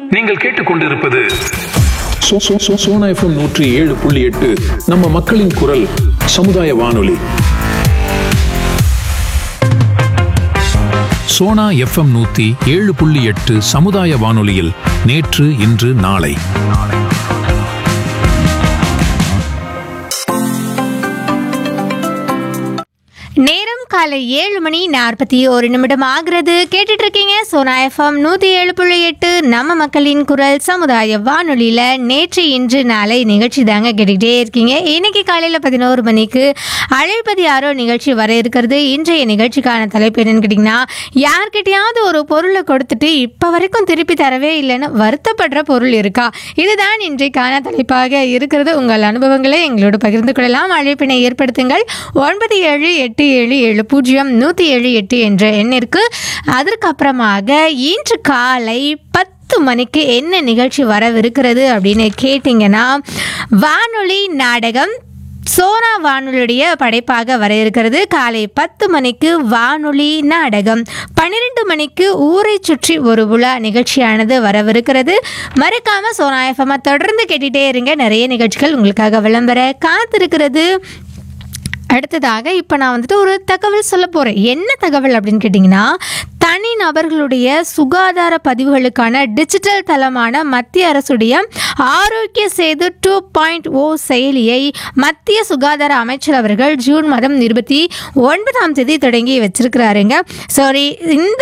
நீங்கள் கேட்டுக்கொண்டிருப்பது சோ- சோ- சோ- சோனா எஃப்எம் நூற்றி ஏழு புள்ளி எட்டு நம்ம மக்களின் குரல் சமுதாய வானொலி சோனா எஃப்எம் நூத்தி ஏழு புள்ளி எட்டு சமுதாய வானொலியில் நேற்று இன்று நாளை நேரம் காலை ஏழு மணி நாற்பத்தி ஒரு நிமிடம் ஆகிறது கேட்டுட்டு இருக்கீங்க சோனா எஃப்எம் நூற்றி ஏழு புள்ளி எட்டு நம்ம மக்களின் குரல் சமுதாய வானொலியில் நேற்று இன்று நாளை நிகழ்ச்சி தாங்க கேட்டுக்கிட்டே இருக்கீங்க இன்னைக்கு காலையில் பதினோரு மணிக்கு அழைப்பது யாரோ நிகழ்ச்சி வர இருக்கிறது இன்றைய நிகழ்ச்சிக்கான தலைப்பு என்னன்னு கேட்டிங்கன்னா யார்கிட்டயாவது ஒரு பொருளை கொடுத்துட்டு இப்போ வரைக்கும் திருப்பி தரவே இல்லைன்னு வருத்தப்படுற பொருள் இருக்கா இதுதான் இன்றைக்கான தலைப்பாக இருக்கிறது உங்கள் அனுபவங்களை எங்களோடு பகிர்ந்து கொள்ளலாம் அழைப்பினை ஏற்படுத்துங்கள் ஒன்பது ஏழு எட்டு ஏழு ஏழு பூஜ்ஜியம் நூற்றி ஏழு எட்டு என்ற எண்ணிற்கு அதற்கப்புறமாக இன்று காலை பத்து மணிக்கு என்ன நிகழ்ச்சி வரவிருக்கிறது அப்படின்னு கேட்டிங்கன்னா வானொலி நாடகம் சோனா வானொலியுடைய படைப்பாக வர இருக்கிறது காலை பத்து மணிக்கு வானொலி நாடகம் பன்னிரெண்டு மணிக்கு ஊரை சுற்றி ஒரு விழா நிகழ்ச்சியானது வரவிருக்கிறது மறக்காம சோனா எஃப்எம் தொடர்ந்து கேட்டுட்டே இருங்க நிறைய நிகழ்ச்சிகள் உங்களுக்காக விளம்பர காத்திருக்கிறது அடுத்ததாக இப்போ நான் வந்துட்டு ஒரு தகவல் சொல்ல போகிறேன் என்ன தகவல் அப்படின்னு கேட்டிங்கன்னா தனி நபர்களுடைய சுகாதார பதிவுகளுக்கான டிஜிட்டல் தளமான மத்திய அரசுடைய ஆரோக்கிய சேது டூ பாயிண்ட் ஓ செயலியை மத்திய சுகாதார அமைச்சர் அவர்கள் ஜூன் மாதம் இருபத்தி ஒன்பதாம் தேதி தொடங்கி வச்சிருக்கிறாருங்க சாரி இந்த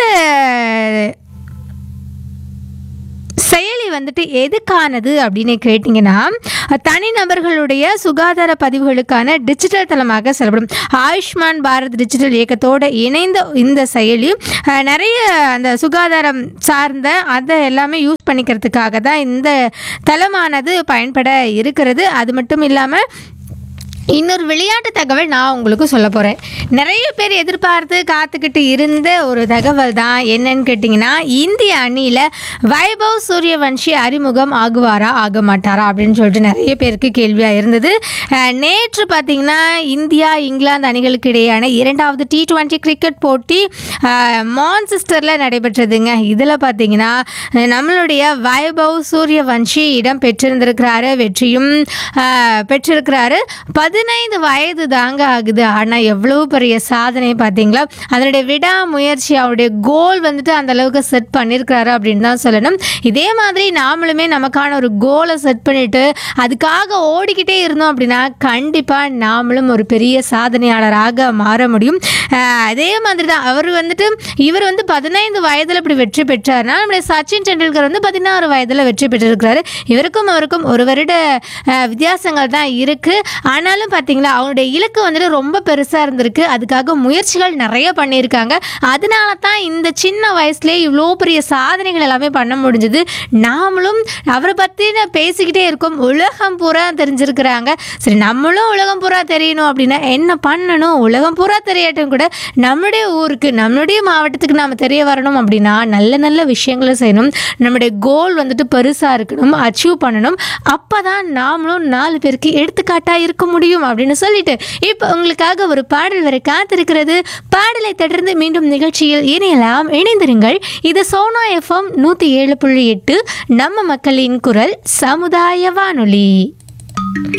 செயலி வந்துட்டு எதுக்கானது அப்படின்னு கேட்டிங்கன்னா தனிநபர்களுடைய சுகாதார பதிவுகளுக்கான டிஜிட்டல் தளமாக செயல்படும் ஆயுஷ்மான் பாரத் டிஜிட்டல் இயக்கத்தோடு இணைந்த இந்த செயலி அஹ், நிறைய அந்த சுகாதாரம் சார்ந்த அதை எல்லாமே யூஸ் பண்ணிக்கிறதுக்காக தான் இந்த தளமானது பயன்பட இருக்கிறது அது மட்டும் இல்லாமல் இன்னொரு விளையாட்டு தகவல் நான் உங்களுக்கு சொல்ல போகிறேன் நிறைய பேர் எதிர்பார்த்து காத்துக்கிட்டு இருந்த ஒரு தகவல் தான் என்னன்னு கேட்டிங்கன்னா இந்திய அணியில் வைபவ் சூரியவன்ஷி அறிமுகம் ஆகுவாரா ஆக மாட்டாரா அப்படின்னு சொல்லிட்டு நிறைய பேருக்கு கேள்வியாக இருந்தது அஹ், நேற்று பார்த்தீங்கன்னா இந்தியா இங்கிலாந்து அணிகளுக்கு இடையேயான இரண்டாவது டி டுவெண்ட்டி கிரிக்கெட் போட்டி அஹ், மான்செஸ்டரில் நடைபெற்றதுங்க இதில் பார்த்தீங்கன்னா அஹ், நம்மளுடைய வைபவ் சூரியவன்ஷி இடம் பெற்றிருந்திருக்கிறாரு வெற்றியும் அஹ், பெற்றிருக்கிறாரு பதினைந்து வயது தாங்க ஆகுது ஆனால் எவ்வளவு பெரிய சாதனை பார்த்தீங்களா அதனுடைய விடாமுயற்சி அவருடைய கோல் வந்துட்டு அந்த அளவுக்கு செட் பண்ணியிருக்கிறாரு அப்படின்னு தான் சொல்லணும் இதே மாதிரி நாமளுமே நமக்கான ஒரு கோலை செட் பண்ணிட்டு அதுக்காக ஓடிக்கிட்டே இருந்தோம் அப்படின்னா கண்டிப்பாக நாமளும் ஒரு பெரிய சாதனையாளராக மாற முடியும் அஹ் அதே மாதிரி தான் அவர் வந்துட்டு இவர் வந்து பதினைந்து வயதில் இப்படி வெற்றி பெற்றார்னா நம்முடைய சச்சின் டெண்டுல்கர் வந்து பதினாறு வயதில் வெற்றி பெற்றிருக்கிறாரு இவருக்கும் அவருக்கும் ஒரு வருட அஹ், வித்தியாசங்கள் தான் இருக்குது ஆனாலும் பார்த்தீங்களா அவருடைய இலக்கு வந்துட்டு ரொம்ப பெருசாக இருந்திருக்கு அதுக்காக முயற்சிகள் நிறைய பண்ணியிருக்காங்க அதனால தான் இந்த சின்ன வயசுலேயே இவ்வளோ பெரிய சாதனைகள் எல்லாமே பண்ண முடிஞ்சது நாமளும் அவரை பற்றின பேசிக்கிட்டே இருக்கோம் உலகம் பூரா தெரிஞ்சிருக்கிறாங்க சரி நம்மளும் உலகம் பூரா தெரியணும் அப்படின்னா என்ன பண்ணணும் உலகம் பூரா தெரியட்டும் கூட நம்முடைய ஊருக்கு நம்மளுடைய மாவட்டத்துக்கு நாம் தெரிய வரணும் அப்படின்னா நல்ல நல்ல விஷயங்களை செய்யணும் நம்முடைய கோல் வந்துட்டு பெருசாக இருக்கணும் அச்சீவ் பண்ணணும் அப்போ தான் நாமளும் நாலு பேருக்கு எடுத்துக்காட்டாக இருக்க முடியும் அப்படின்னு சொல்லிட்டு இப்போ உங்களுக்காக ஒரு பாடல் வரை காத்திருக்கிறது பாடலை தொடர்ந்து மீண்டும் நிகழ்ச்சியில் இணையலாம் இணைந்திருங்கள் இது சோனா எஃப்எம் நூற்றி ஏழு புள்ளி எட்டு நம்ம மக்களின் குரல் சமுதாய வானொலி